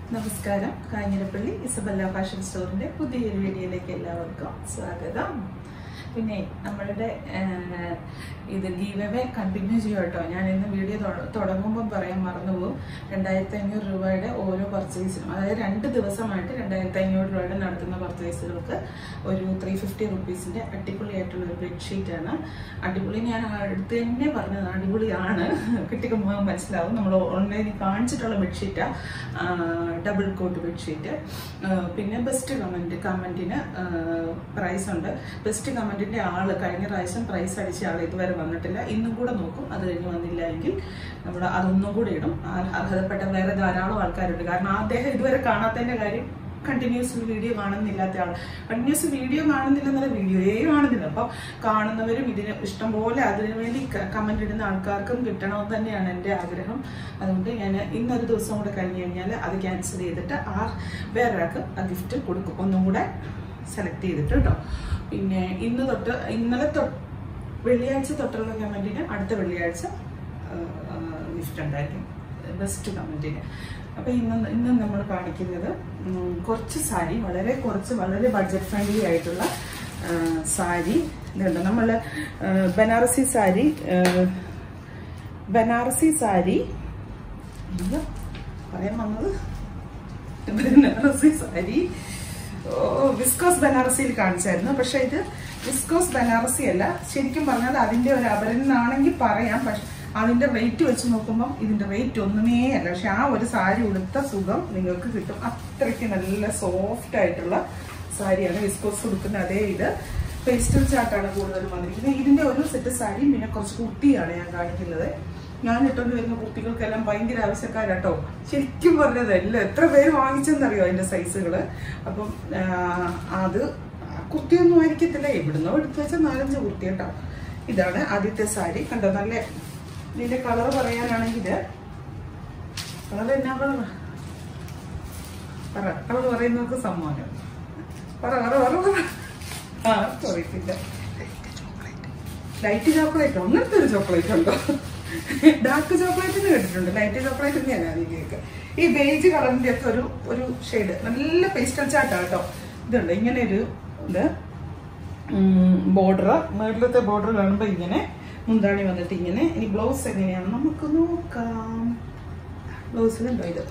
നമസ്കാരം Kanjirappally Isabella fashion സ്റ്റോറിന്റെ പുതിയൊരു വീഡിയോയിലേക്ക് എല്ലാവർക്കും സ്വാഗതം പിന്നെ നമ്മളുടെ ആഹ്, ഇത് ഗീവ് അവേ കണ്ടിന്യൂ ചെയ്യും കേട്ടോ ഞാൻ ഇന്ന് വീഡിയോ തുടങ്ങുമ്പോൾ പറയാൻ മറന്നുപോകും രണ്ടായിരത്തി അഞ്ഞൂറ് രൂപയുടെ ഓരോ പർച്ചേസിനും അതായത് രണ്ട് ദിവസമായിട്ട് രണ്ടായിരത്തി അഞ്ഞൂറ് രൂപയുടെ നടത്തുന്ന പർച്ചേസുകൾക്ക് ഒരു ത്രീ ഫിഫ്റ്റി റുപ്പീസിന്റെ അടിപൊളിയായിട്ടുള്ള ഒരു ബെഡ്ഷീറ്റാണ് അടിപൊളി ഞാൻ അടുത്ത് തന്നെ പറഞ്ഞത് അടിപൊളിയാണ് കിട്ടിക്കുമ്പോൾ മനസ്സിലാവും നമ്മൾ ഓൺലൈനിൽ കാണിച്ചിട്ടുള്ള ബെഡ്ഷീറ്റാണ് ഡബിൾ കോട്ട് ബെഡ്ഷീറ്റ് പിന്നെ ബെസ്റ്റ് കമൻറ്റ് കമൻറ്റിന് പ്രൈസ് ഉണ്ട് ബെസ്റ്റ് കമൻറ്റിൻ്റെ ആള് കഴിഞ്ഞ പ്രാവശ്യം പ്രൈസ് അടിച്ച ആൾ ഇതുവരെ വന്നിട്ടില്ല ഇന്നും കൂടെ നോക്കും അത് കഴിഞ്ഞ് വന്നില്ല എങ്കിൽ നമ്മൾ അതൊന്നും കൂടെ ഇടും ആ അർഹതപ്പെട്ട വേറെ ധാരാളം ആൾക്കാരുണ്ട് കാരണം അദ്ദേഹം ഇതുവരെ കാണാത്തതിൻ്റെ കാര്യം കണ്ടിന്യൂസ് വീഡിയോ കാണുന്നില്ലാത്ത ആൾ കണ്ടിന്യൂസ് വീഡിയോ കാണുന്നില്ലെന്നല്ല വീഡിയോയേ കാണുന്നില്ല അപ്പം കാണുന്നവരും ഇതിന് ഇഷ്ടംപോലെ അതിനു വേണ്ടി കമന്റ് ഇടുന്ന ആൾക്കാർക്കും കിട്ടണമെന്ന് തന്നെയാണ് എൻ്റെ ആഗ്രഹം അതുകൊണ്ട് ഞാൻ ഇന്നൊരു ദിവസം കൂടെ കഴിഞ്ഞ് കഴിഞ്ഞാൽ അത് ക്യാൻസൽ ചെയ്തിട്ട് ആ വേറൊരാൾക്ക് ആ ഗിഫ്റ്റ് കൊടുക്കും ഒന്നും കൂടെ സെലക്ട് ചെയ്തിട്ട് കേട്ടോ പിന്നെ ഇന്ന് തൊട്ട് ഇന്നലെ തൊട്ട് വെള്ളിയാഴ്ച തൊട്ടുള്ള കമന്റിന് അടുത്ത വെള്ളിയാഴ്ച ഗിഫ്റ്റ് ഉണ്ടായിരിക്കും ബെസ്റ്റ് കമന്റിന് അപ്പൊ ഇന്ന് ഇന്ന് നമ്മൾ കാണിക്കുന്നത് ഉം, കുറച്ച് സാരി വളരെ കുറച്ച് വളരെ ബഡ്ജറ്റ് ഫ്രണ്ട്ലി ആയിട്ടുള്ള ആ, സാരി ഇതുണ്ട് നമ്മൾ ബനാറസി സാരി ആ, ബനാറസി സാരി അയ്യോ, പറയാൻ വന്നത് ബനാറസി സാരി ഓ, വിസ്കോസ് ബനാറസിയിൽ കാണിച്ചായിരുന്നു പക്ഷെ ഇത് വിസ്കോസ് ബനാറസി അല്ല ശരിക്കും പറഞ്ഞാൽ അതിന്റെ ഒരു അപരനാണെങ്കിൽ പറയാം പക്ഷെ അതിന്റെ റേറ്റ് വെച്ച് നോക്കുമ്പോൾ ഇതിന്റെ റേറ്റ് ഒന്നുമേ അല്ല പക്ഷെ ആ ഒരു സാരി ഉടുത്ത സുഖം നിങ്ങൾക്ക് കിട്ടും അത്രയ്ക്ക് നല്ല സോഫ്റ്റ് ആയിട്ടുള്ള സാരിയാണ് വിസ്കോസ് കൊടുക്കുന്ന അതേ ഇത് പേസ്റ്റൽ ചാർട്ടാണ് കൂടുതലും വന്നിരിക്കുന്നത് ഇതിന്റെ ഒരു സെറ്റ് സാരിയും പിന്നെ കുറച്ച് കുട്ടിയാണ് ഞാൻ കാണിക്കുന്നത് ഞാൻ ഇട്ടുകൊണ്ട് വരുന്ന കുട്ടികൾക്കെല്ലാം ഭയങ്കര ആവശ്യക്കാരാട്ടോ ശരിക്കും പറഞ്ഞത് എല്ലാം എത്ര പേര് വാങ്ങിച്ചെന്നറിയോ അതിന്റെ സൈസുകള് അപ്പം ആ, അത് കുർത്തിയൊന്നും ആയിരിക്കത്തില്ല എവിടുന്നോ എടുത്തു വെച്ചാൽ നാലഞ്ച് കുർത്തി കേട്ടോ ഇതാണ് ആദ്യത്തെ സാരി കണ്ടോ നല്ല ഇതിന്റെ കളർ പറയാനാണെങ്കിൽ കളർ എന്നാ കളർ പറ കളർ പറയുന്നവർക്ക് സമ്മാനം പറ പറ പറ പറ ആ അറിയത്തില്ല ലൈറ്റ് ചോക്ലേറ്റ് അങ്ങനത്തെ ഒരു ചോക്ലേറ്റ് ഉണ്ടോ ഡാർക്ക് ചോക്ലേറ്റ് കേട്ടിട്ടുണ്ട് ലൈറ്റ് ചോക്ലേറ്റ് തന്നെയാണ് അതിലേക്ക് ഈ ബേജ് കളറിന്റെ ഒക്കെ ഒരു ഒരു ഷെയ്ഡ് നല്ല പേസ്റ്റൽ ചാട്ടാ കേട്ടോ ഇതുണ്ട് ഇങ്ങനെ ഒരു ഇത് ബോർഡർ മേളിലത്തെ ബോർഡർ കാണുമ്പോൾ ഇങ്ങനെ മുന്താണി വന്നിട്ട് ഇങ്ങനെ ഇനി ബ്ലൗസ് എങ്ങനെയാണ് നമുക്ക് നോക്കാം ബ്ലൗസിലുണ്ടോ ഇത്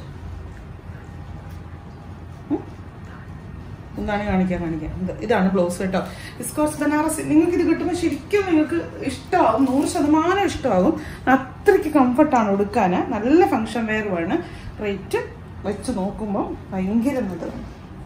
എന്താണ് കാണിക്കാൻ കാണിക്കാം ഇത് ഇതാണ് ബ്ലൗസ് കേട്ടോ വിസ്കോസ് ബനാറസ് നിങ്ങൾക്ക് ഇത് കിട്ടുമ്പോൾ ശരിക്കും നിങ്ങൾക്ക് ഇഷ്ടമാവും നൂറ് ശതമാനം ഇഷ്ടമാകും അത്രയ്ക്ക് കംഫർട്ടാണ് ഉടുക്കാൻ നല്ല ഫങ്ഷൻ വെയറുമാണ് റേറ്റ് വെച്ച് നോക്കുമ്പോൾ ഭയങ്കര നല്ലതാണ്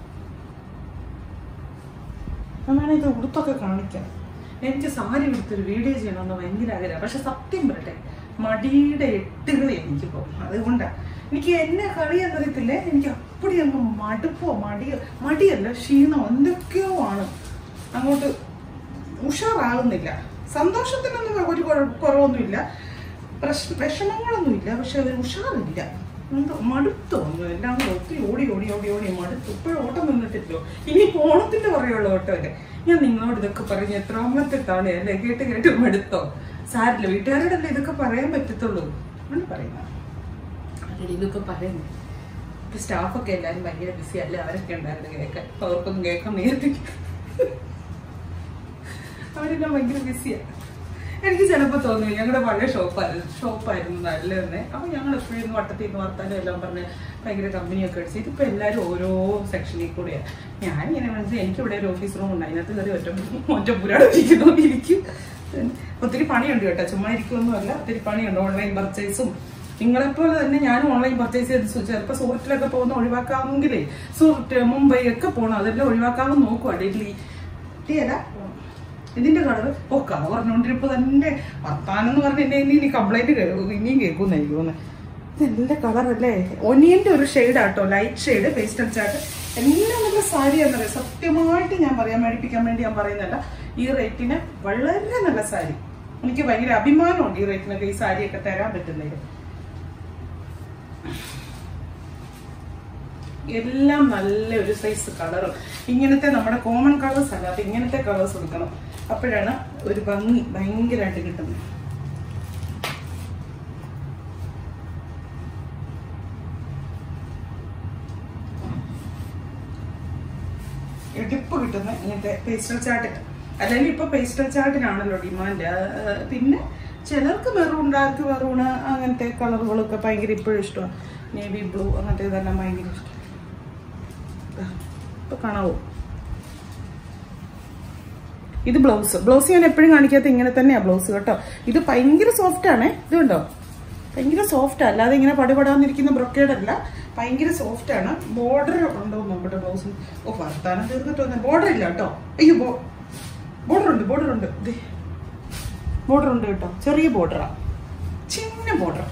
ഞാൻ വേണേ ഇത് ഉടുത്തൊക്കെ കാണിക്കാം എനിക്ക് സാരി എടുത്തൊരു വീഡിയോ ചെയ്യണമെന്ന് ഭയങ്കര ആഗ്രഹം പക്ഷെ സത്യം പറയട്ടെ മടിയുടെ എട്ടുകളി എനിക്കിപ്പോ അതുകൊണ്ടാണ് എനിക്ക് എന്നെ കളിയെന്നറിയത്തില്ലേ എനിക്ക് അപ്പടി അങ്ങ് മടുപ്പോ മടിയോ മടിയല്ല ക്ഷീണോ എന്തൊക്കെയോ ആണ് അങ്ങോട്ട് ഉഷാറാകുന്നില്ല സന്തോഷത്തിനൊന്നും ഒരു കുഴ- കുറവൊന്നുമില്ല പ്രശ്ന വിഷമങ്ങളൊന്നുമില്ല പക്ഷെ ഒരു ഉഷാറില്ല എന്തോ മടുത്തോ ഒന്ന് എല്ലാം കൂടെ ഒത്തിരി ഓടി ഓടി ഓടി ഓടി മടുത്തു ഇപ്പോഴും ഓട്ടം നിന്നിട്ടില്ലോ ഇനി ഓണത്തിന്റെ പറയുള്ള ഓട്ടമല്ലേ ഞാൻ നിങ്ങളോട് ഇതൊക്കെ പറഞ്ഞ് എത്രാമത്തെ തവണ അല്ലേ കേട്ട് കേട്ട് മടുത്തോ സാരില്ല വീട്ടുകാരോടല്ലേ ഇതൊക്കെ പറയാൻ പറ്റത്തുള്ളൂ ആണ് പറയുന്നത് അല്ലെങ്കിൽ ഇതൊക്കെ പറയുന്നു ഇപ്പൊ സ്റ്റാഫൊക്കെ എല്ലാവരും ഭയങ്കര ബിസി അല്ലേ അവരൊക്കെ ഉണ്ടായിരുന്നു കേൾക്കാൻ അപ്പൊ അവർക്കൊന്നും കേൾക്കാൻ നേരത്തെ അവരെല്ലാം ഭയങ്കര ബിസിയാണ് എനിക്ക് ചിലപ്പോൾ തോന്നി ഞങ്ങളുടെ പഴയ ഷോപ്പായിരുന്നു ഷോപ്പായിരുന്നു നല്ലതെന്ന് അപ്പൊ ഞങ്ങൾ എപ്പോഴും വട്ടത്തിൽ നിന്ന് വർത്താനം എല്ലാം പറഞ്ഞ് ഭയങ്കര കമ്പനിയൊക്കെ അടിച്ച് ഇതിപ്പോ എല്ലാവരും ഓരോ സെക്ഷനിൽ കൂടെയാണ് ഞാൻ ഇങ്ങനെ മനസ്സിൽ എനിക്ക് ഇവിടെ ഒരു ഓഫീസ് റൂം ഉണ്ട് അതിനകത്ത് കയറി ഒറ്റ ഒറ്റ പുരാട് ഇരിക്കുന്നു ഇരിക്കും ഒത്തിരി പണിയുണ്ട് കേട്ടോ ചുമ്മാ ഇരിക്കുമൊന്നുമല്ല ഒത്തിരി പണിയുണ്ട് ഓൺലൈൻ പർച്ചേസും നിങ്ങളെപ്പോലെ തന്നെ ഞാനും ഓൺലൈൻ പർച്ചേസ് ചെയ്ത് സു- ചിലപ്പോൾ സൂറത്തിലൊക്കെ പോകുന്ന ഒഴിവാക്കാമെങ്കിലേ സൂറത്ത് മുംബൈ ഒക്കെ പോകണം അതെല്ലാം ഒഴിവാക്കാമെന്ന് നോക്കുക ഡൽഹി ഡൽഹിയല്ല ഇതിന്റെ കളർ ഓ കളർ പറഞ്ഞുകൊണ്ടിരിപ്പോ തന്നെ വർത്താനം എന്ന് പറഞ്ഞ എന്നെ ഇനി കംപ്ലൈന്റ് ഇനിയും കേൾക്കുന്ന എനിക്ക് തോന്നുന്നത് ഇതെല്ലാം കളറല്ലേ ഒനിയന്റെ ഒരു ഷെയ്ഡാട്ടോ ലൈറ്റ് ഷെയ്ഡ് പേസ്റ്റൽ ചാട്ട് എല്ലാം നല്ല സാരിയാണെന്നറിയാം സത്യമായിട്ട് ഞാൻ പറയാൻ മേടിപ്പിക്കാൻ വേണ്ടി ഞാൻ പറയുന്നല്ല ഈ റേറ്റിന് വളരെ നല്ല സാരി എനിക്ക് ഭയങ്കര അഭിമാനമുണ്ട് ഈ റേറ്റിനൊക്കെ ഈ സാരിയൊക്കെ തരാൻ പറ്റുന്നതിൽ എല്ലാം നല്ല ഒരു സൈസ് കളറും ഇങ്ങനത്തെ നമ്മുടെ കോമൺ കളേഴ്സ് അല്ല അപ്പൊ ഇങ്ങനത്തെ കളേഴ്സ് കൊടുക്കണം അപ്പോഴാണ് ഒരു ഭംഗി ഭയങ്കരമായിട്ട് കിട്ടുന്നത് ഇടിപ്പ് കിട്ടുന്ന ഇങ്ങനത്തെ പേസ്റ്റൽ ചാർട്ടിൽ അല്ലെങ്കിൽ ഇപ്പൊ പേസ്റ്റൽ ചാർട്ടിനാണല്ലോ ഡിമാൻഡ് പിന്നെ ചിലർക്ക് മെറൂൺ ഡാർക്ക് മെറൂണ് അങ്ങനത്തെ കളറുകളൊക്കെ ഭയങ്കര ഇപ്പോഴും ഇഷ്ടമാണ് നേവി ബ്ലൂ അങ്ങനത്തെ ഇതെല്ലാം ഭയങ്കര ഇഷ്ടം ഇപ്പൊ കാണാവോ ഇത് ബ്ലൗസ് ബ്ലൗസ് ഞാൻ എപ്പോഴും കാണിക്കാത്ത ഇങ്ങനെ തന്നെയാ ബ്ലൗസ് കേട്ടോ ഇത് ഭയങ്കര സോഫ്റ്റ് ആണ് ഇത് കണ്ടോ ഭയങ്കര സോഫ്റ്റ് അല്ലാതെ ഇങ്ങനെ പടിപടാന്നിരിക്കുന്ന ബ്രൊക്കേഡ് അല്ല ഭയങ്കര സോഫ്റ്റ് ആണ് ബോർഡർ ഉണ്ടോ നോക്കട്ടെ ബ്ലൗസ് ഓ വർത്താനം തീർന്നിട്ട് ബോർഡർ ഇല്ല കേട്ടോ അയ്യോ ബോർഡർ ഉണ്ട് ബോർഡർ ഉണ്ട് ബോർഡർ ഉണ്ട് കേട്ടോ ചെറിയ ബോർഡറാ ചിന്ന ബോർഡർ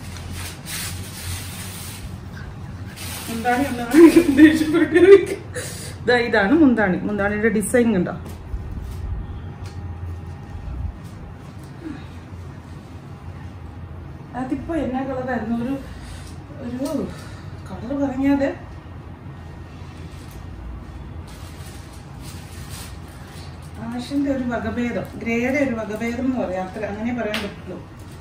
മുന്താണി ഒന്നാണ് ദേഷ്യപ്പെട്ട് ദാ ഇതാണ് മുന്താണി മുന്താണിയുടെ ഡിസൈൻ കണ്ടോ അതിപ്പോ എന്നാ കളറായിരുന്നു ഒരു ഒരു കളർ പറഞ്ഞാല് ആഷിന്റെ ഒരു വകഭേദം ഗ്രേയുടെ ഒരു വകഭേദം എന്ന് പറയാം അത്ര അങ്ങനെ പറയാൻ പറ്റുള്ളൂ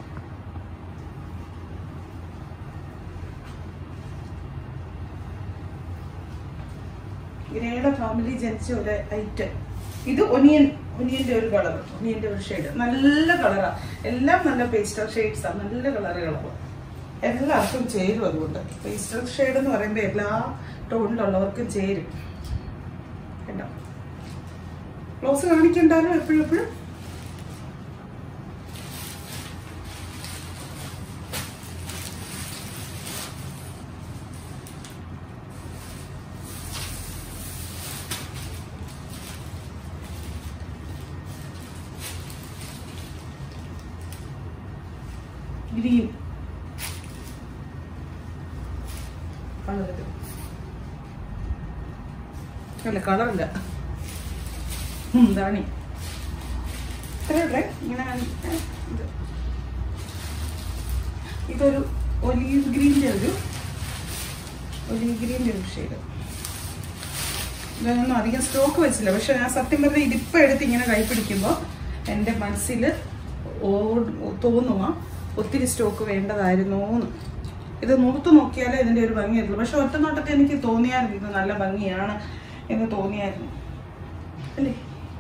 ഗ്രേയുടെ ഫാമിലി ജനിച്ച ഒരു ഐറ്റം ഇത് ഒനിയൻ ഒനിയന്റെ ഒരു കളർ ഒനിയന്റെ ഒരു ഷെയ്ഡ് നല്ല കളറാ എല്ലാം നല്ല പേസ്റ്റൽ ഷെയ്ഡ്സ് ആണ് നല്ല കളറുകളാണ് എല്ലാവർക്കും ചേരും അതുകൊണ്ട് പേസ്റ്റൽ ഷെയ്ഡ് എന്ന് പറയുമ്പോൾ എല്ലാ ടോണിലുള്ളവർക്കും ചേരും കണ്ടോ ബ്ലൗസ് കാണിക്കണ്ടാലും എപ്പോഴും എപ്പോഴും ഗ്രീൻ കളർ അല്ല കളറില്ല എന്താണ് ഇത്രയുടെ ഇങ്ങനെ ഇത് ഇതൊരു ഒലീവ് ഗ്രീൻ്റെ ഒരു ഒലീവ് ഗ്രീൻ്റെ ഒരു ഷെയ്ഡ് ഇതൊന്നും അധികം സ്റ്റോക്ക് വെച്ചില്ല പക്ഷെ ഞാൻ സത്യം പറഞ്ഞാൽ ഇതിപ്പോൾ എടുത്ത് ഇങ്ങനെ കൈ പിടിക്കുമ്പോൾ എൻ്റെ മനസ്സിൽ തോന്നുക ഒത്തിരി സ്റ്റോക്ക് വേണ്ടതായിരുന്നു എന്ന് ഇത് മുഖത്ത് നോക്കിയാലേ ഇതിൻ്റെ ഒരു ഭംഗിയായിട്ടുള്ളൂ പക്ഷെ ഒറ്റ നോട്ടത്തിൽ എനിക്ക് തോന്നിയായിരുന്നു ഇത് നല്ല ഭംഗിയാണ് എന്ന് തോന്നിയായിരുന്നു അല്ലേ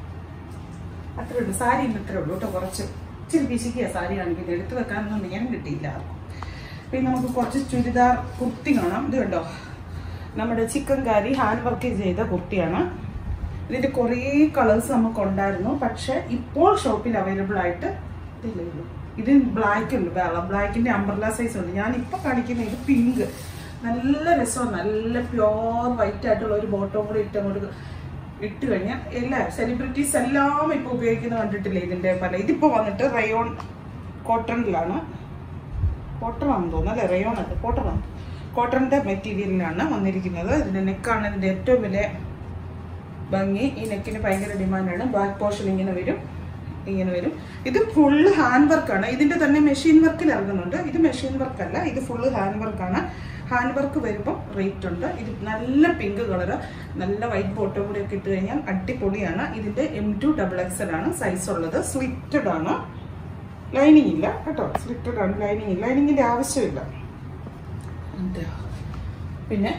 അത്രേ ഉള്ളൂ സാരി ഇത്രേ ഉള്ളൂ കേട്ടോ കുറച്ച് ഇച്ചിരി പിശിക്കുക സാരി കാണിക്കുന്നത് എടുത്തു വെക്കാനൊന്നും നേരം കിട്ടിയില്ല ആർക്കും പിന്നെ നമുക്ക് കുറച്ച് ചുരിദാർ കുർത്തി കാണാം ഇത് കണ്ടോ നമ്മുടെ ചിക്കൻ കാരി ഹാൻഡ് വർക്ക് ചെയ്ത കുർത്തിയാണ് ഇതിന്റെ കുറേ കളേഴ്സ് നമുക്ക് ഉണ്ടായിരുന്നു പക്ഷെ ഇപ്പോൾ ഷോപ്പിൽ അവൈലബിൾ ആയിട്ട് ഇതില്ലേ ഉള്ളൂ. ഇത് ബ്ലാക്ക് ഉണ്ട് ബ്ലാക്കിന്റെ അംബ്രല സൈസ് ഉണ്ട് ഞാൻ ഇപ്പൊ കാണിക്കുന്ന ഇത് പിങ്ക് നല്ല രസമാണ് നല്ല പ്യോർ വൈറ്റ് ആയിട്ടുള്ള ഒരു ബോട്ടം കൂടി ഇട്ട് അങ്ങോട്ട് ഇട്ട് കഴിഞ്ഞാൽ എല്ലാ സെലിബ്രിറ്റീസ് എല്ലാം ഇപ്പൊ ഉപയോഗിക്കുന്ന കണ്ടിട്ടില്ലേ ഇതിന്റെ പല ഇതിപ്പോ വന്നിട്ട് റയോൺ കോട്ടണിലാണ് കോട്ടൺ ആണെന്ന് തോന്നുന്നു അല്ലേ റയോൺ അല്ല കോട്ടൺ ആണ് കോട്ടണിന്റെ മെറ്റീരിയലിലാണ് വന്നിരിക്കുന്നത് ഇതിന്റെ നെക്കാണ് ഇതിന്റെ ഏറ്റവും വലിയ ഭംഗി ഈ നെക്കിന് ഭയങ്കര ഡിമാൻഡാണ് ബാക്ക് പോർഷൻ ഇങ്ങനെ വരും ഇങ്ങനെ വരും ഇത് ഫുള്ള് ഹാൻഡ് വർക്കാണ് ഇതിന്റെ തന്നെ മെഷീൻ വർക്കിൽ ഇറങ്ങുന്നുണ്ട് ഇത് മെഷീൻ വർക്ക് അല്ല ഇത് ഫുള്ള് ഹാൻഡ് വർക്കാണ് ഹാൻഡ് വർക്ക് വരുമ്പോൾ റേറ്റ് ഉണ്ട് ഇത് നല്ല പിങ്ക് കളർ നല്ല വൈറ്റ് ബോട്ടം കൂടി ഒക്കെ ഇട്ട് കഴിഞ്ഞാൽ അടിപൊളിയാണ് ഇതിന്റെ എം ടു ഡബിൾ എക്സൽ ആണ് സൈസ് ഉള്ളത് സ്ലിറ്റഡ് ആണ് ലൈനിങ് ഇല്ല കേട്ടോ സ്ലിറ്റഡ് ആണ് ലൈനിങ് ഇല്ല ലൈനിങ്ങിന്റെ ആവശ്യമില്ല എന്താ? പിന്നെ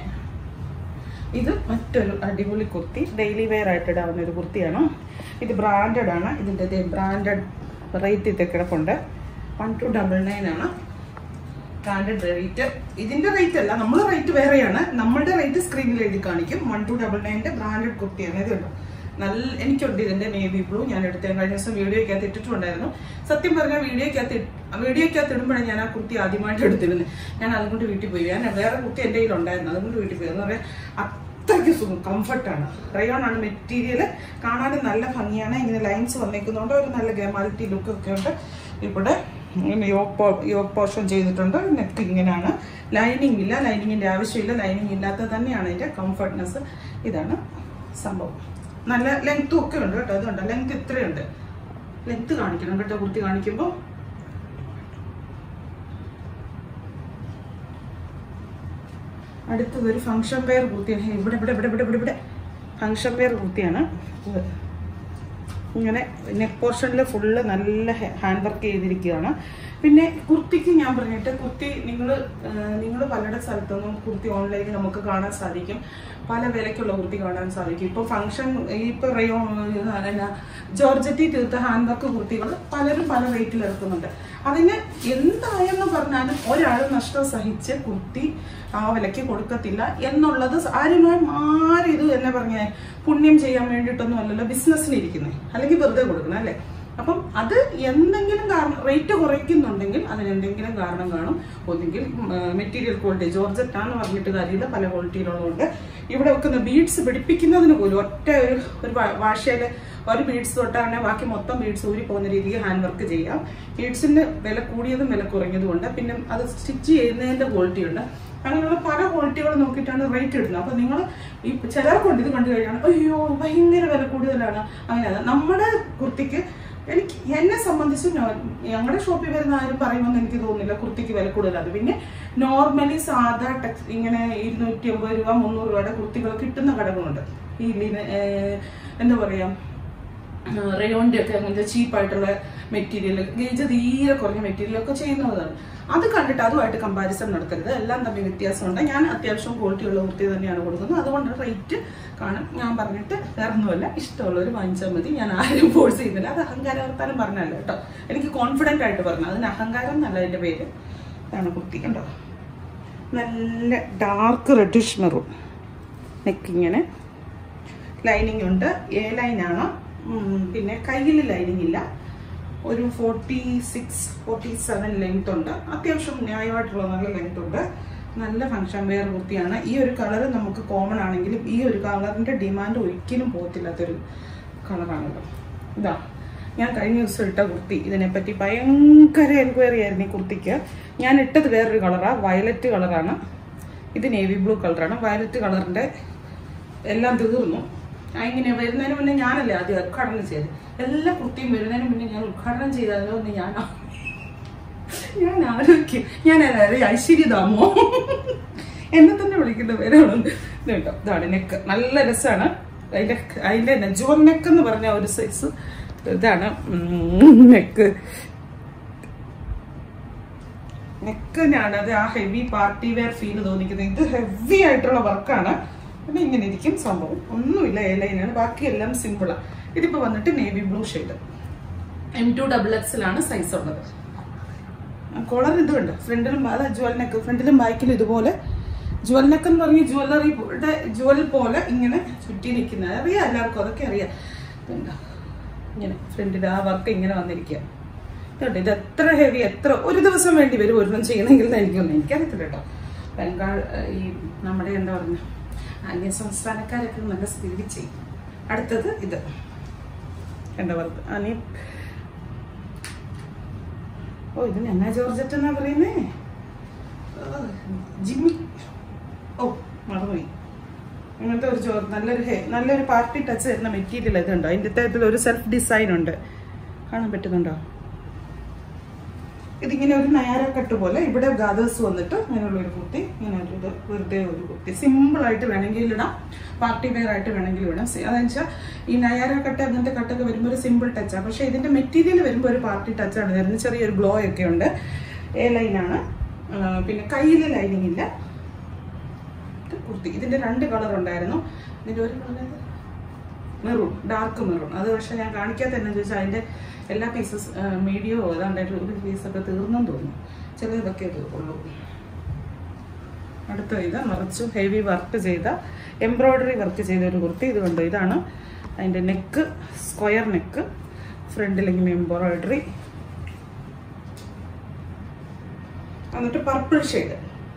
ഇത് മറ്റൊരു അടിപൊളി കുർത്തി ഡെയിലി വെയർ ആയിട്ട് ഇടാവുന്ന ഒരു കുർത്തിയാണ് ഇത് ബ്രാൻഡഡ് ആണ് ഇതിൻ്റെ ബ്രാൻഡഡ് റേറ്റ് ഇത് കിടപ്പുണ്ട് വൺ ടു ഡബിൾ നയൻ ആണ് ബ്രാൻഡഡ് റേറ്റ് ഇതിന്റെ റേറ്റ് അല്ല നമ്മൾ റേറ്റ് വേറെയാണ് നമ്മളുടെ റേറ്റ് സ്ക്രീനിൽ എഴുതി കാണിക്കും വൺ ടു ഡബിൾ നയൻ്റെ ബ്രാൻഡഡ് കുർത്തിയാണ് ഇത് കണ്ടോ നല്ല എനിക്കുണ്ട് ഇതിന്റെ നേവി ബ്ലൂ ഞാൻ എടുത്ത കഴിഞ്ഞ ദിവസം വീഡിയോയ്ക്കകത്ത് ഇട്ടിട്ടുണ്ടായിരുന്നു സത്യം പറഞ്ഞാൽ വീഡിയോയ്ക്കകത്ത് വീഡിയോയ്ക്കകത്ത് ഇടുമ്പോഴാണ് ഞാൻ ആ കുർത്തി ആദ്യമായിട്ട് എടുത്തിരുന്നത് ഞാൻ അതുകൊണ്ട് വീട്ടിൽ പോയി ഞാൻ വേറെ കുർത്തി എൻ്റെ കയ്യിലുണ്ടായിരുന്നു അതുകൊണ്ട് വീട്ടിൽ പോയി എന്ന് പറയാൻ അത്രയ്ക്ക് സുഖം കംഫർട്ടാണ് റയോൺ ആണ് മെറ്റീരിയൽ കാണാനും നല്ല ഭംഗിയാണ് ഇങ്ങനെ ലൈൻസ് വന്നേക്കുന്നതുകൊണ്ട് ഒരു നല്ല ഗമാലിറ്റി ലുക്ക് ഒക്കെ ഉണ്ട് ഇവിടെ യോക്ക് യോക്ക് പോർഷൻ ചെയ്തിട്ടുണ്ട് നെക്ക് ഇങ്ങനെയാണ് ലൈനിങ് ഇല്ല ലൈനിങ്ങിന്റെ ആവശ്യമില്ല ലൈനിങ് ഇല്ലാത്തത് തന്നെയാണ് ഇതിന്റെ കംഫർട്ട്നെസ് ഇതാണ് സംഭവം നല്ല ലെങ്ത്തും ഒക്കെ ഉണ്ട് കേട്ടോ അതുകൊണ്ട് ലെങ്ത് ഇത്രയുണ്ട് ലെങ്ത് കാണിക്കണം കേട്ടോ കുർത്തി കാണിക്കുമ്പോൾ അടുത്തത് ഒരു ഫംഗ്ഷൻ വെയർ കുർത്തിയാണ് ഇവിടെ ഇവിടെ ഇവിടെ ഇവിടെ ഇവിടെ ഇവിടെ ഫംഗ്ഷൻ വെയർ കുർത്തിയാണ് ഇത് ഇങ്ങനെ നെക്ക് പോർഷനിൽ ഫുള്ള് നല്ല ഹാൻഡ് വർക്ക് ചെയ്തിരിക്കുകയാണ് പിന്നെ കുർത്തിക്ക് ഞാൻ പറഞ്ഞിട്ട് കുർത്തി നിങ്ങൾ നിങ്ങൾ പലരുടെ സ്ഥലത്തുനിന്നും കുർത്തി ഓൺലൈനിൽ നമുക്ക് കാണാൻ സാധിക്കും പല വിലയ്ക്കുള്ള കുർത്തി കാണാൻ സാധിക്കും ഇപ്പോൾ ഫംഗ്ഷൻ ഇപ്പൊ റയോ എന്നാ ജോർജറ്റി തീർത്ത ഹാൻഡ് വർക്ക് കുർത്തികൾ പലരും പല റേറ്റിൽ ഇറക്കുന്നുണ്ട് അതിന് എന്തായെന്ന് പറഞ്ഞാലും ഒരാൾ നഷ്ടം സഹിച്ച് കുർത്തി ആ വിലയ്ക്ക് കൊടുക്കത്തില്ല എന്നുള്ളത് ആരുമായി ആരും ഇത് എന്നെ പറഞ്ഞ പുണ്യം ചെയ്യാൻ വേണ്ടിയിട്ടൊന്നും അല്ലല്ലോ ബിസിനസ്സിന് ഇരിക്കുന്നത് അല്ലെങ്കിൽ വെറുതെ കൊടുക്കണം അല്ലേ അപ്പം അത് എന്തെങ്കിലും കാരണം റേറ്റ് കുറയ്ക്കുന്നുണ്ടെങ്കിൽ അതിന് എന്തെങ്കിലും കാരണം കാണും ഒന്നുകിൽ മെറ്റീരിയൽ ക്വാളിറ്റി ജോർജറ്റാന്ന് പറഞ്ഞിട്ട് കാര്യമില്ല പല ക്വാളിറ്റിയിലുള്ളതുകൊണ്ട് ഇവിടെ വെക്കുന്ന ബീഡ്സ് പിടിപ്പിക്കുന്നതിന് പോലും ഒറ്റ ഒരു ഒരു വാഷയിൽ ഒരു ബീഡ്സ് തൊട്ടാണ് ബാക്കി മൊത്തം ബീഡ്സ് ഊരി പോകുന്ന രീതിക്ക് ഹാൻഡ് വർക്ക് ചെയ്യാം ബീഡ്സിന്റെ വില കൂടിയതും വില കുറഞ്ഞതും ഉണ്ട് പിന്നെ അത് സ്റ്റിച്ച് ചെയ്യുന്നതിന്റെ ക്വാളിറ്റി ഉണ്ട് അങ്ങനെയുള്ള പല ക്വാളിറ്റികൾ നോക്കിയിട്ടാണ് റേറ്റ് ഇടുന്നത് അപ്പൊ നിങ്ങൾ ഈ ചിലർക്കുണ്ട് ഇത് കണ്ടു കഴിഞ്ഞാൽ അയ്യോ ഭയങ്കര വില കൂടുതലാണ് അങ്ങനെ നമ്മുടെ കുർത്തിക്ക് എനിക്ക് എന്നെ സംബന്ധിച്ച് നോ- ഞങ്ങളുടെ ഷോപ്പിൽ വരുന്ന ആരും പറയുമെന്ന് എനിക്ക് തോന്നുന്നില്ല കുർത്തിക്ക് വില കൂടുതലാണ് പിന്നെ നോർമലി സാധാ ടെക്സ് ഇങ്ങനെ ഇരുന്നൂറ്റി അമ്പത് രൂപ മുന്നൂറ് രൂപയുടെ കുർത്തികൾ കിട്ടുന്ന കടകളുണ്ട് ഈ ലിന- ഏർ എന്താ പറയാ റയോണിന്റെ ഒക്കെ അങ്ങനത്തെ ചീപ്പായിട്ടുള്ള മെറ്റീരിയൽ ഗേജ് തീരെ കുറഞ്ഞ മെറ്റീരിയൽ ഒക്കെ ചെയ്യുന്നതാണ് അത് കണ്ടിട്ട് അതുമായിട്ട് കമ്പാരിസൺ നടത്തരുത് എല്ലാം തമ്മിൽ വ്യത്യാസമുണ്ട് ഞാൻ അത്യാവശ്യം ക്വാളിറ്റി ഉള്ള കുർത്തി തന്നെയാണ് കൊടുക്കുന്നത് അതുകൊണ്ട് റേറ്റ് കാണും ഞാൻ പറഞ്ഞിട്ട് വേറൊന്നുമല്ല ഇഷ്ടമുള്ളവർ വാങ്ങിച്ചാൽ മതി ഞാൻ ആരും ഫോഴ്സ് ചെയ്യുന്നില്ല അത് അഹങ്കാരം വർത്താനം പറഞ്ഞല്ല കേട്ടോ എനിക്ക് കോൺഫിഡൻ്റ് ആയിട്ട് പറഞ്ഞു അതിന് അഹങ്കാരം എന്നല്ല എൻ്റെ പേര് ഇതാണ് കുർത്തി കണ്ടോ നല്ല ഡാർക്ക് റെഡിഷ് മെറൂൺ നെക്കിങ്ങനെ ലൈനിങ് ഉണ്ട് എ ലൈനാണ് പിന്നെ കയ്യിൽ ലൈനിങ് ഇല്ല ഒരു forty six forty seven length ഉണ്ട് അത്യാവശ്യം ന്യായമായിട്ടുള്ള നല്ല ലെങ്ത് ഉണ്ട് നല്ല ഫങ്ഷൻ വെയർ കുർത്തിയാണ് ഈ ഒരു കളർ നമുക്ക് കോമൺ ആണെങ്കിലും ഈ ഒരു കളറിന്റെ ഡിമാൻഡ് ഒരിക്കലും പോകത്തില്ലാത്തൊരു കളറാണല്ലോ ഇതാ ഞാൻ കഴിഞ്ഞ ദിവസം ഇട്ട കുർത്തി ഇതിനെപ്പറ്റി ഭയങ്കര എൻക്വയറി ആയിരുന്നു ഈ കുർത്തിക്ക് ഞാൻ ഇട്ടത് വേറൊരു കളറാണ് വയലറ്റ് കളറാണ് ഇത് നേവി ബ്ലൂ കളറാണ് വയലറ്റ് കളറിന്റെ എല്ലാം തീർന്നു ആ ഇങ്ങനെ വരുന്നതിന് മുന്നേ ഞാനല്ലേ ആദ്യം ഉദ്ഘാടനം ചെയ്തത് എല്ലാ കുർത്തിയും വരുന്നതിന് മുന്നേ ഞാൻ ഉദ്ഘാടനം ചെയ്താലോ എന്ന് ഞാൻ ആ- ഞാൻ ആലോചിക്കും ഞാൻ അതായത് ഐശ്വര്യധാമോ എന്നെ തന്നെ വിളിക്കുന്ന പേരാണ് ഇത് കേട്ടോ ഇതാണ് നെക്ക് നല്ല രസമാണ് അതിന്റെ അതിന്റെ നെജുവൽ നെക്ക് എന്ന് പറഞ്ഞ ഒരു സൈസ് ഇതാണ് നെക്ക് നെക്കിനാണ് അത് ആ ഹെവി പാർട്ടി വെയർ ഫീൽ തോന്നിക്കുന്നത് ഇത് ഹെവി ആയിട്ടുള്ള വർക്കാണ് പിന്നെ ഇങ്ങനെ ഇരിക്കും സംഭവം ഒന്നുമില്ല എ ലൈനാണ് ബാക്കിയെല്ലാം സിമ്പിളാണ് ഇതിപ്പോ വന്നിട്ട് navy blue shade M to double എക്സിലാണ് സൈസ് ഉള്ളത് കോളർ ഇതുണ്ട് ഫ്രണ്ടിലും അതാ ജ്വൽ നെക്ക് ഫ്രണ്ടിലും ബാക്കിലും ഇതുപോലെ ജ്വൽ നെക്ക് എന്ന് പറഞ്ഞ ജ്വല്ലറിയുടെ ജ്വൽ പോലെ ഇങ്ങനെ ചുറ്റി നിൽക്കുന്നത് അറിയാം എല്ലാവർക്കും അതൊക്കെ അറിയാം ഇതുണ്ടോ? ഇങ്ങനെ ഫ്രണ്ടിൽ ആ വർക്ക് ഇങ്ങനെ വന്നിരിക്കുക ഇതുണ്ട് ഇത് എത്ര ഹെവി എത്ര ഒരു ദിവസം വേണ്ടി വരും ഒരെണ്ണം ചെയ്യണമെങ്കിൽ എന്ന് എനിക്കൊന്നും എനിക്കറിയത്തില്ല കേട്ടോ ബംഗാൾ ഏഹ്, ഈ നമ്മുടെ എന്താ പറയുക അന്യ സംസ്ഥാനക്കാരൊക്കെ നല്ല സ്പീഡിൽ ചെയ്യും അടുത്തത് ഇത് എന്താ പറയുക അനി ഓ ഇത് എന്നാ ജോർജറ്റ് എന്നാ പറയുന്നേ ഓ, ജിമ്മി ഓ മറന്നുപോയി അങ്ങനത്തെ ഒരു ജോർ നല്ലൊരു ഹെ നല്ലൊരു പാർട്ടി ടച്ച് വരുന്ന മെറ്റീരിയൽ ഇതുണ്ടോ അതിൻ്റെ അകത്തിൽ ഒരു സെൽഫ് ഡിസൈൻ ഉണ്ട് കാണാൻ പറ്റുന്നുണ്ടോ ഇതിങ്ങനെ ഒരു നയാരക്കട്ട് പോലെ ഇവിടെ ഗാദേഴ്സ് വന്നിട്ട് അങ്ങനെയുള്ള ഒരു കുർത്തി ഇങ്ങനെ ഒരു ഇത് വെറുതെ ഒരു കുർത്തി സിമ്പിൾ ആയിട്ട് വേണമെങ്കിൽ ഇടാം പാർട്ടി വെയർ ആയിട്ട് വേണമെങ്കിൽ ഇടാം സി- അതെന്ന് വെച്ചാൽ ഈ നയാര കട്ട് അങ്ങനത്തെ കട്ടൊക്കെ വരുമ്പോൾ ഒരു സിമ്പിൾ ടച്ചാണ് പക്ഷേ ഇതിന്റെ മെറ്റീരിയൽ വരുമ്പോൾ ഒരു പാർട്ടി ടച്ചാണ് വരുന്നത് ചെറിയൊരു ഗ്ലോ ഒക്കെ ഉണ്ട് എ ലൈനാണ് പിന്നെ കയ്യിൽ ലൈനിങ് ഇല്ല ഇത് കുർത്തി ഇതിന്റെ രണ്ട് കളർ ഉണ്ടായിരുന്നു ഇതിന്റെ ഒരു കളർ മെറൂൺ ഡാർക്ക് മെറൂൺ അത് പക്ഷെ ഞാൻ കാണിക്കാത്ത എന്നാ ചോദിച്ചാൽ അതിന്റെ എല്ലാ പീസസ് മീഡിയോ ഏതാണ്ടായിട്ട് ഒരു പീസൊക്കെ തീർന്നെന്ന് തോന്നുന്നു ചിലതൊക്കെ തീർക്കുള്ളൂ അടുത്ത ഇത് നിറച്ചും ഹെവി വർക്ക് ചെയ്ത എംബ്രോയ്ഡറി വർക്ക് ചെയ്ത ഒരു കുർത്തി ഇത് കണ്ടോ ഇതാണ് അതിന്റെ നെക്ക് സ്ക്വയർ നെക്ക് ഫ്രണ്ടിൽ ഇങ്ങനെ എംബ്രോയ്ഡറി എന്നിട്ട് പർപ്പിൾ ഷെയ്ഡ്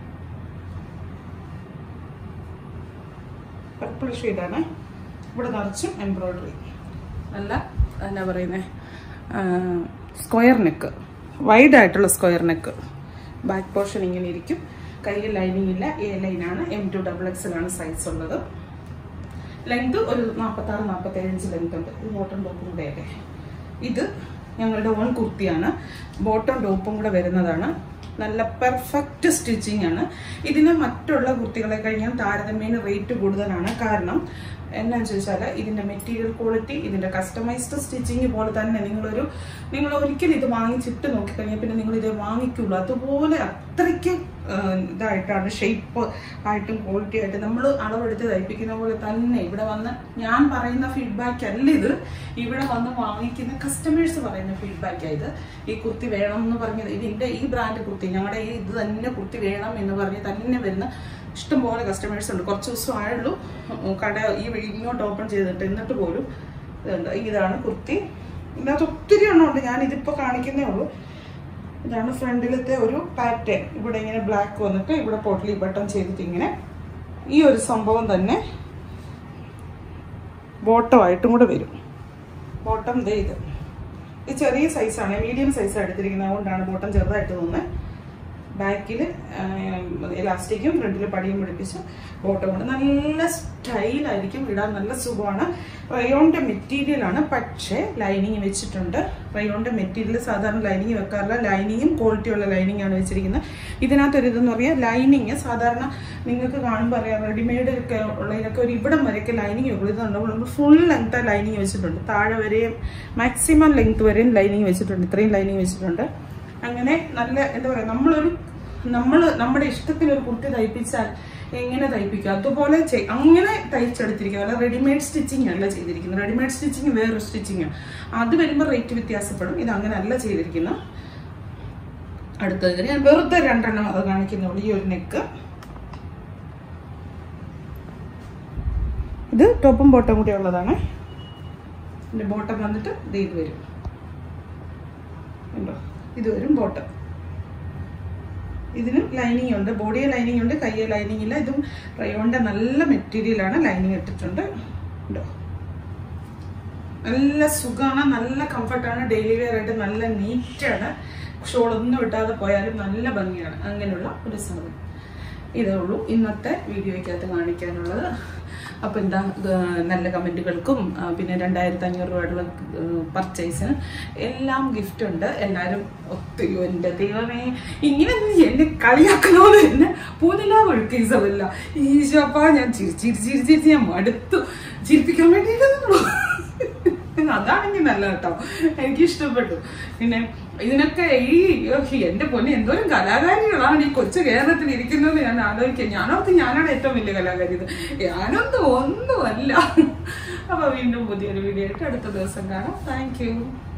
പർപ്പിൾ ഷെയ്ഡാണ് ഇവിടെ നിറച്ചും എംബ്രോയ്ഡറി നല്ല എന്നാ പറയുന്നത് സ്ക്വയർ നെക്ക് വൈഡ് ആയിട്ടുള്ള സ്ക്വയർ നെക്ക് ബാക്ക് പോർഷൻ ഇങ്ങനെ ഇരിക്കും കയ്യിൽ ലൈനിങ് ഇല്ല എ ലൈനാണ് എം ടു ഡബിൾ എക്സിലാണ് സൈസ് ഉള്ളത് ലെങ്ത് ഒരു നാൽപ്പത്താറ് നാൽപ്പത്തേഴ് ഇഞ്ച് ലെങ്ത് ഉണ്ട് ഇത് ബോട്ടം ടോപ്പും കൂടെ അല്ലേ ഇത് ഞങ്ങളുടെ ഓൺ കുർത്തിയാണ് ബോട്ടം ടോപ്പും കൂടെ വരുന്നതാണ് നല്ല പെർഫെക്റ്റ് സ്റ്റിച്ചിങ് ആണ് ഇതിന് മറ്റുള്ള കുർത്തികളെ കഴിഞ്ഞാൽ താരതമ്യേന റേറ്റ് കൂടുതലാണ് കാരണം എന്നാന്ന് ചോദിച്ചാൽ ഇതിന്റെ മെറ്റീരിയൽ ക്വാളിറ്റി ഇതിന്റെ കസ്റ്റമൈസ്ഡ് സ്റ്റിച്ചിങ് പോലെ തന്നെ നിങ്ങളൊരു നിങ്ങൾ ഒരിക്കലും ഇത് വാങ്ങിച്ചിട്ട് നോക്കിക്കഴിഞ്ഞാൽ പിന്നെ നിങ്ങൾ ഇത് വാങ്ങിക്കുള്ളൂ അതുപോലെ അത്രയ്ക്ക് ആ, ഇതായിട്ടാണ് ഷേപ്പ് ആയിട്ടും ക്വാളിറ്റി ആയിട്ടും നമ്മൾ അളവെടുത്ത് തയ്പ്പിക്കുന്ന പോലെ തന്നെ ഇവിടെ വന്ന് ഞാൻ പറയുന്ന ഫീഡ്ബാക്ക് അല്ല ഇത് ഇവിടെ വന്ന് വാങ്ങിക്കുന്ന കസ്റ്റമേഴ്സ് പറയുന്ന ഫീഡ്ബാക്ക് ആയത് ഈ കുർത്തി വേണം എന്ന് പറഞ്ഞത് ഇതിന്റെ ഈ ബ്രാൻഡ് കുർത്തി ഞങ്ങളുടെ ഈ ഇത് തന്നെ കുർത്തി വേണം എന്ന് പറഞ്ഞ് തന്നെ വരുന്ന ഇഷ്ടംപോലെ കസ്റ്റമേഴ്സ് ഉണ്ട് കുറച്ച് ദിവസം ആയുള്ളൂ ഉം, കട ഈ വഴി ഇങ്ങോട്ട് ഓപ്പൺ ചെയ്തിട്ട് എന്നിട്ട് പോലും ഇതുണ്ട് ഇതാണ് കുർത്തി ഇതിനകത്ത് ഒത്തിരി എണ്ണം ഉണ്ട് ഞാൻ ഇതിപ്പോൾ കാണിക്കുന്നേ ഉള്ളൂ ഇതാണ് ഫ്രണ്ടിലത്തെ ഒരു പാറ്റേൺ ഇവിടെ ഇങ്ങനെ ബ്ലാക്ക് വന്നിട്ട് ഇവിടെ പോട്ട്ലി ബട്ടൺ ചെയ്തിട്ട് ഇങ്ങനെ ഈ ഒരു സംഭവം തന്നെ ബോട്ടമായിട്ടും കൂടെ വരും ബോട്ടം ദേ ഇത് ഇത് ചെറിയ സൈസാണ് മീഡിയം സൈസാണ് എടുത്തിരിക്കുന്നത് അതുകൊണ്ടാണ് ബോട്ടം ചെറുതായിട്ട് തോന്നുന്നത് ബാക്കിൽ എലാസ്റ്റിക്കും ഫ്രണ്ടിൽ പടിയും പിടിപ്പിച്ച് ബോട്ടം കൊണ്ട് നല്ല സ്റ്റൈലായിരിക്കും ഇടാൻ നല്ല സുഖമാണ് റയോണിന്റെ മെറ്റീരിയൽ ആണ് പക്ഷേ ലൈനിങ് വെച്ചിട്ടുണ്ട് റയോണിന്റെ മെറ്റീരിയൽ സാധാരണ ലൈനിങ് വെക്കാറില്ല ലൈനിങ്ങും ക്വാളിറ്റി ഉള്ള ലൈനിങ് ആണ് വെച്ചിരിക്കുന്നത് ഇതിനകത്തൊരു ഇതെന്ന് പറഞ്ഞാൽ ലൈനിങ് സാധാരണ നിങ്ങൾക്ക് കാണുമ്പോൾ അറിയാം റെഡിമെയ്ഡ് ഒക്കെ ഉള്ളതിനൊക്കെ ഒരു ഇവിടം വരെയൊക്കെ ലൈനിങ് വെക്കുള്ളൂ ഇതുണ്ടാവും നമ്മൾ ഫുൾ ലെങ്ത് ലൈനിങ് വെച്ചിട്ടുണ്ട് താഴെ വരെയും മാക്സിമം ലെങ്ത് വരെയും ലൈനിങ് വെച്ചിട്ടുണ്ട് ഇത്രയും ലൈനിങ് വെച്ചിട്ടുണ്ട് അങ്ങനെ നല്ല എന്താ പറയുക നമ്മളൊരു നമ്മൾ നമ്മുടെ ഇഷ്ടത്തിന് ഒരു കുർത്തി തയ്പ്പിച്ചാൽ എങ്ങനെ തയ്പ്പിക്കുക അതുപോലെ ചെയ്- അങ്ങനെ തയ്ച്ചെടുത്തിരിക്കുക അല്ല റെഡിമെയ്ഡ് സ്റ്റിച്ചിങ് അല്ല ചെയ്തിരിക്കുന്നത് റെഡിമെയ്ഡ് സ്റ്റിച്ചിങ് വേറൊരു സ്റ്റിച്ചിങ് അത് വരുമ്പോൾ റേറ്റ് വ്യത്യാസപ്പെടും ഇത് അങ്ങനെ അല്ല ചെയ്തിരിക്കുന്നത് അടുത്തത് ഞാൻ വെറുതെ രണ്ടെണ്ണം അത് കാണിക്കുന്നുള്ളൂ ഈ ഒരു നെക്ക് ഇത് ടോപ്പും ബോട്ടം കൂടി ഉള്ളതാണ് ഇതിന്റെ ബോട്ടം വന്നിട്ട് ഇത് ഇത് വരും ഉണ്ടോ ഇത് വരും ബോട്ടം ഇതിനും ലൈനിങ് ഉണ്ട് ബോഡിയെ ലൈനിങ് ഉണ്ട് കയ്യെ ലൈനിങ് ഇല്ല ഇതും റയോണിന്റെ നല്ല മെറ്റീരിയലാണ് ലൈനിങ് ഇട്ടിട്ടുണ്ട് ഉണ്ടോ നല്ല സുഖമാണ് നല്ല കംഫർട്ടാണ് ഡെയിലി വെയർ ആയിട്ട് നല്ല നീറ്റാണ് ഷോളൊന്നും ഇട്ടാതെ പോയാലും നല്ല ഭംഗിയാണ് അങ്ങനെയുള്ള ഒരു സാധനം ഇതേ ഉള്ളൂ ഇന്നത്തെ വീഡിയോയ്ക്കകത്ത് കാണിക്കാനുള്ളത് അപ്പം എന്താ ഇത് നല്ല കമൻറ്റുകൾക്കും ആ, പിന്നെ രണ്ടായിരത്തി അഞ്ഞൂറ് രൂപയുള്ള പർച്ചേസിന് എല്ലാം ഗിഫ്റ്റ് ഉണ്ട് എല്ലാവരും ഒത്തിരി എൻ്റെ ദൈവമേ ഇങ്ങനെ നീ എന്നെ കളിയാക്കണോന്ന് തന്നെ പൂനില ഒഴുക്ക് ഇസമല്ല ഈശോപ്പാ ഞാൻ ചിരി ചിരി ചിരി ചിരിച്ച് ഞാൻ മടുത്തു ചിരിപ്പിക്കാൻ വേണ്ടിയിട്ടുള്ളൂ അതാണെങ്കിൽ നല്ല കേട്ടോ എനിക്ക് ഇഷ്ടപ്പെട്ടു പിന്നെ ഇതിനൊക്കെ ഈ ഓ, എന്റെ പൊന്നെ എന്തോരം കലാകാരികളാണ് ഈ കൊച്ചു കേരളത്തിൽ ഇരിക്കുന്നത് ഞാൻ ആലോചിക്കുക ഞാനോർത്ത് ഞാനാണ് ഏറ്റവും വലിയ കലാകാരി ഇത് ഞാനൊന്നും ഒന്നുമല്ല അപ്പൊ വീണ്ടും പുതിയൊരു വീഡിയോ ആയിട്ട് അടുത്ത ദിവസം കാണാം താങ്ക് യു